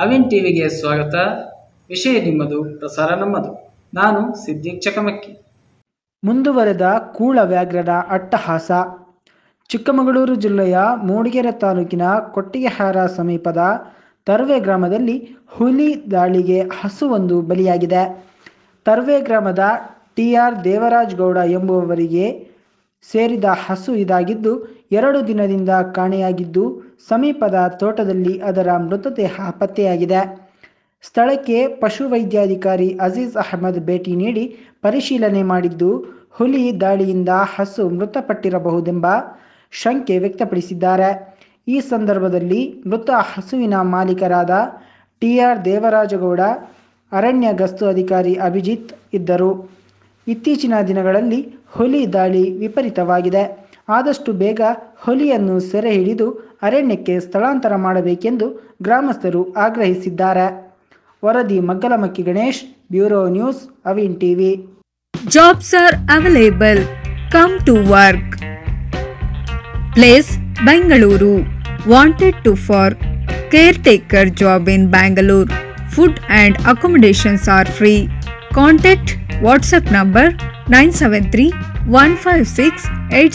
ಅವಿನ್ ಟಿವಿಗೆ ಸ್ವಾಗತ ವಿಷಯ ನಿಮ್ಮದು ಪ್ರಸಾರ ನಮ್ಮದು ನಾನು ಸಿದ್ದಿಕ್ ಚಕಮಕ್ಕಿ ಮುಂದುವರೆದ ಕೂಳ ವ್ಯಾಘ್ರನ ಅಟ್ಟಹಾಸ ಚಿಕ್ಕಮಗಳೂರು ಜಿಲ್ಲೆಯ ಮೂಡಿಗೆರೆ ತಾಲೂಕಿನ ಕೊಟ್ಟಿಗೆಹಾರ ಸಮೀಪದ ತರ್ವೆ ಗ್ರಾಮದಲ್ಲಿ ಹುಲಿ ದಾಳಿಗೆ ಹಸುವೊಂದು ಬಲಿಯಾಗಿದೆ ತರ್ವೆ ಗ್ರಾಮದ ಟಿ ಆರ್ ದೇವರಾಜ್ ಗೌಡ ಎಂಬುವವರಿಗೆ ಸೇರಿದ ಹಸು ಇದಾಗಿದ್ದು ಎರಡು ದಿನದಿಂದ ಕಾಣೆಯಾಗಿದ್ದು ಸಮೀಪದ ತೋಟದಲ್ಲಿ ಅದರ ಮೃತದೇಹ ಪತ್ತೆಯಾಗಿದೆ ಸ್ಥಳಕ್ಕೆ ಪಶುವೈದ್ಯಾಧಿಕಾರಿ ಅಜೀಜ್ ಅಹಮದ್ ಭೇಟಿ ನೀಡಿ ಪರಿಶೀಲನೆ ಮಾಡಿದ್ದು ಹುಲಿ ದಾಳಿಯಿಂದ ಹಸು ಮೃತಪಟ್ಟಿರಬಹುದೆಂಬ ಶಂಕೆ ವ್ಯಕ್ತಪಡಿಸಿದ್ದಾರೆ ಈ ಸಂದರ್ಭದಲ್ಲಿ ಮೃತ ಹಸುವಿನ ಮಾಲೀಕರಾದ ಟಿ ಆರ್ ದೇವರಾಜಗೌಡ ಅರಣ್ಯ ಗಸ್ತು ಅಧಿಕಾರಿ ಅಭಿಜಿತ್ ಇದ್ದರು ಇತ್ತೀಚಿನ ದಿನಗಳಲ್ಲಿ ಹುಲಿ ದಾಳಿ ವಿಪರೀತವಾಗಿದೆ ಆದಷ್ಟು ಬೇಗ ಹುಲಿಯನ್ನು ಸೆರೆ ಹಿಡಿದು ಅರಣ್ಯಕ್ಕೆ ಸ್ಥಳಾಂತರ ಮಾಡಬೇಕೆಂದು ಗ್ರಾಮಸ್ಥರು ಆಗ್ರಹಿಸಿದ್ದಾರೆ ವರದಿ ಮಗ್ಗಲಮಕ್ಕಿ ಗಣೇಶ್ ಬ್ಯೂರೋ ನ್ಯೂಸ್ ಅವಿನ್ TV Jobs are available. Come to work. Place Bangalore. Wanted to for caretaker job in Bangalore. Food and accommodations are free. Contact WhatsApp number 973 156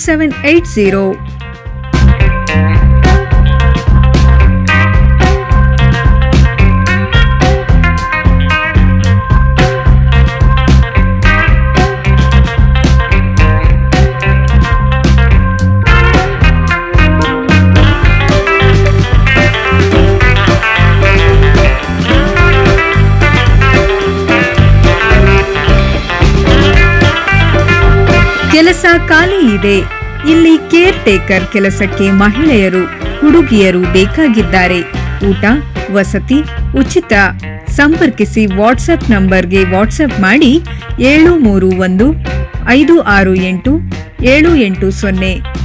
8780. ಕೆಲಸ ಖಾಲಿ ಇದೆ ಇಲ್ಲಿ ಕೇರ್ ಟೇಕರ್ ಕೆಲಸಕ್ಕೆ ಮಹಿಳೆಯರು ಹುಡುಗಿಯರು ಬೇಕಾಗಿದ್ದಾರೆ ಊಟ ವಸತಿ ಉಚಿತ ಸಂಪರ್ಕಿಸಿ ವಾಟ್ಸಪ್ ನಂಬರ್ಗೆ ವಾಟ್ಸಪ್ ಮಾಡಿ ಏಳು ಮೂರು ಒಂದು ಐದು ಆರು ಎಂಟು ಏಳು ಎಂಟು ಸೊನ್ನೆ